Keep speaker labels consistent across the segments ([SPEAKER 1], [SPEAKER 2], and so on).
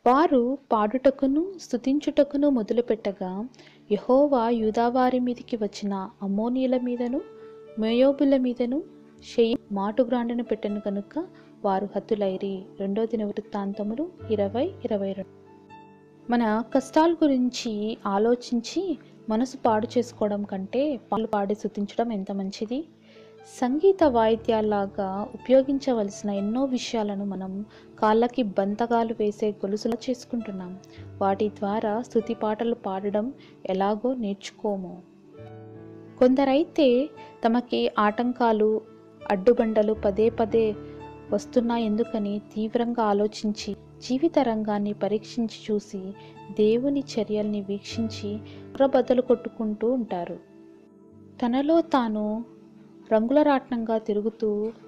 [SPEAKER 1] వారు పాడుటకును స్తుతించుటకును మొదలుపెట్టగా యెహోవా యూదావారి మీదికి వచ్చిన అమ్మోనీయుల మీదను మోయోబుల మీదను షెయి మాటుగ్రాండును పెట్టెను కనుక వారు హతులైరి రెండో దిన వృత్తాంతములు ఇరవై ఇరవై రెండు మన కష్టాల గురించి ఆలోచించి మనసు పాడు చేసుకోవడం కంటే పాలు పాడి స్తుతించడం ఎంత మంచిది సంగీత వాయిద్యాలాగా ఉపయోగించవలసిన ఎన్నో విషయాలను మనం కాళ్ళకి బంతగాలు వేసే గొలుసులు చేసుకుంటున్నాం వాటి ద్వారా స్తుతి పాటలు పాడడం ఎలాగో నేర్చుకోము కొందరైతే తమకి ఆటంకాలు అడ్డుబండలు పదే పదే వస్తున్నా ఎందుకని తీవ్రంగా ఆలోచించి జీవిత రంగాన్ని పరీక్షించి చూసి దేవుని చర్యల్ని వీక్షించి బద్దలు కొట్టుకుంటూ ఉంటారు తనలో తాను రంగుల రాట్నంగా తిరుగుతూ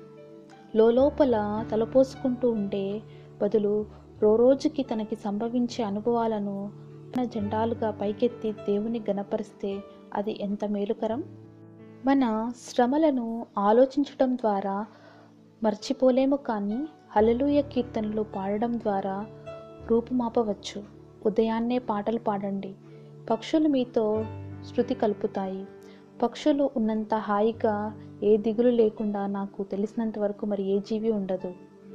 [SPEAKER 1] లోపల తలపోసుకుంటూ ఉండే బదులు రోజుకి తనకి సంభవించే అనుభవాలను తన జెండాలుగా పైకెత్తి దేవుని గణపరిస్తే అది ఎంత మేలుకరం మన శ్రమలను ఆలోచించడం ద్వారా మర్చిపోలేము కానీ హల్లెలూయ కీర్తనలు పాడడం ద్వారా రూపుమాపవచ్చు ఉదయాన్నే పాటలు పాడండి పక్షులు మీతో శృతి కలుపుతాయి పక్షులు ఉన్నంత హాయిగా ఏ దిగులు లేకుండా నాకు తెలిసినంత వరకు మరి ఏ జీవి ఉండదు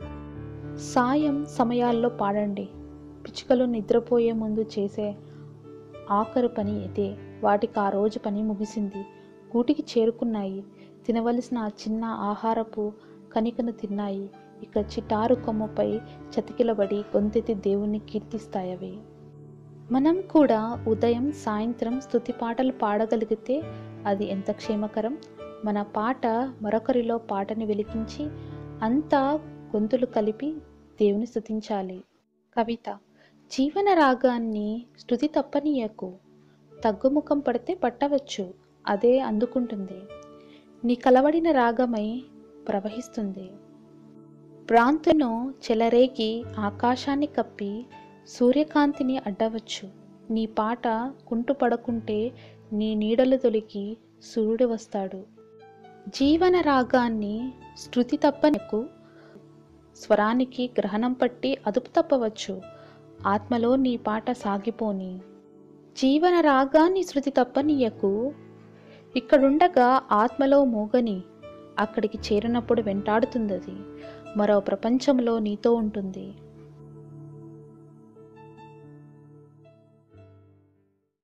[SPEAKER 1] సాయం సమయాల్లో పాడండి పిచ్చుకలు నిద్రపోయే ముందు చేసే ఆఖరు పని ఇదే వాటికి ఆ రోజు పని ముగిసింది గూటికి చేరుకున్నాయి తినవలసిన ఆ చిన్న ఆహారపు కనికను తిన్నాయి ఇక చిటారు కొమ్మపై చతికిలబడి గొంతెత్తి దేవుణ్ణి కీర్తిస్తాయవి మనం కూడా ఉదయం సాయంత్రం స్తుతి పాటలు పాడగలిగితే అది ఎంత క్షేమకరం మన పాట మరొకరిలో పాటని వెలిగించి అంతా గొంతులు కలిపి దేవుని స్తుతించాలి కవిత జీవన రాగాన్ని శృతి తప్పనీయకు తగ్గుముఖం పడితే పట్టవచ్చు అదే అందుకుంటుంది నీ కలవడిన రాగమై ప్రవహిస్తుంది భ్రాంతును చెలరేగి ఆకాశాన్ని కప్పి సూర్యకాంతిని అడ్డవచ్చు నీ పాట కుంటుపడకుంటే నీ నీడలు తొలికి సూర్యుడు వస్తాడు జీవన రాగాన్ని శృతి తప్పనకు స్వరానికి గ్రహణం పట్టి అదుపు తప్పవచ్చు ఆత్మలో నీ పాట సాగిపోని జీవన రాగాన్ని శృతి తప్పనీయకు ఇక్కడుండగా ఆత్మలో మోగని అక్కడికి చేరినప్పుడు వెంటాడుతుందది మరో ప్రపంచంలో నీతో ఉంటుంది